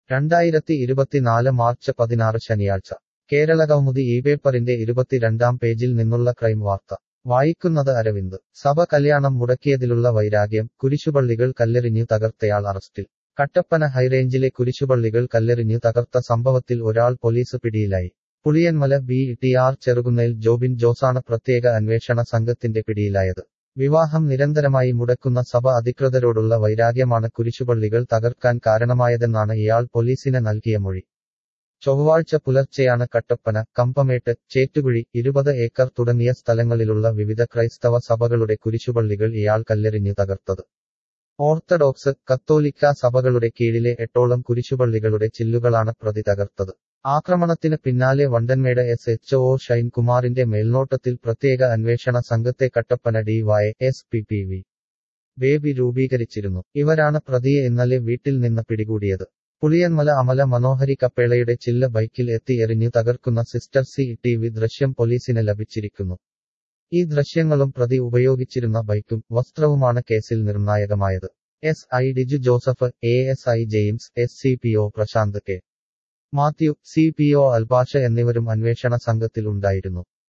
രണ്ടായിരത്തി ഇരുപത്തിനാല് മാർച്ച് പതിനാറ് ശനിയാഴ്ച കേരളകൗമുദി ഈ പേപ്പറിന്റെ ഇരുപത്തിരണ്ടാം പേജിൽ നിന്നുള്ള ക്രൈം വാർത്ത വായിക്കുന്നത് അരവിന്ദ് സഭ കല്യാണം മുടക്കിയതിലുള്ള വൈരാഗ്യം കുരിശുപള്ളികൾ കല്ലെറിഞ്ഞു തകർത്തയാൾ അറസ്റ്റിൽ കട്ടപ്പന ഹൈറേഞ്ചിലെ കുരിശുപള്ളികൾ കല്ലെറിഞ്ഞു തകർത്ത സംഭവത്തിൽ ഒരാൾ പോലീസ് പിടിയിലായി Puliyanmala B T R Cherukunnel Jobin ജോസാണ് പ്രത്യേക അന്വേഷണ സംഘത്തിന്റെ പിടിയിലായത് വിവാഹം നിരന്തരമായി മുടക്കുന്ന സഭ അധികൃതരോടുള്ള വൈരാഗ്യമാണ് കുരിശുപള്ളികൾ തകർക്കാൻ കാരണമായതെന്നാണ് ഇയാൾ പോലീസിന് നൽകിയ മൊഴി ചൊവ്വാഴ്ച പുലർച്ചെയാണ് കട്ടപ്പന കമ്പമേട്ട് ചേറ്റുകുഴി ഇരുപത് ഏക്കർ തുടങ്ങിയ സ്ഥലങ്ങളിലുള്ള വിവിധ ക്രൈസ്തവ സഭകളുടെ കുരിശുപള്ളികൾ ഇയാൾ കല്ലെറിഞ്ഞു തകർത്തത് ഓർത്തഡോക്സ് കത്തോലിക്ക സഭകളുടെ കീഴിലെ എട്ടോളം കുരിശുപള്ളികളുടെ ചില്ലുകളാണ് പ്രതി തകർത്തത് ആക്രമണത്തിന് പിന്നാലെ വണ്ടൻമേട് എസ് എച്ച് ഒ ഷൈൻകുമാറിന്റെ മേൽനോട്ടത്തിൽ പ്രത്യേക അന്വേഷണ സംഘത്തെ Kattappana D Y S P P V Baby രൂപീകരിച്ചിരുന്നു ഇവരാണ് പ്രതിയെ ഇന്നലെ വീട്ടിൽ നിന്ന് പിടികൂടിയത് പുളിയന്മല അമല മനോഹരി കപ്പേളയുടെ ചില്ല ബൈക്കിൽ എത്തി എറിഞ്ഞു തകർക്കുന്ന സിസ്റ്റർ സി ടി വി ദൃശ്യം പോലീസിന് ലഭിച്ചിരിക്കുന്നു ഈ ദൃശ്യങ്ങളും പ്രതി ഉപയോഗിച്ചിരുന്ന ബൈക്കും വസ്ത്രവുമാണ് കേസിൽ നിർണായകമായത് S I Diju Joseph A S I James S C P O Prasanth K Mathew C P O Albasha എന്നിവരും അന്വേഷണ സംഘത്തിൽ ഉണ്ടായിരുന്നു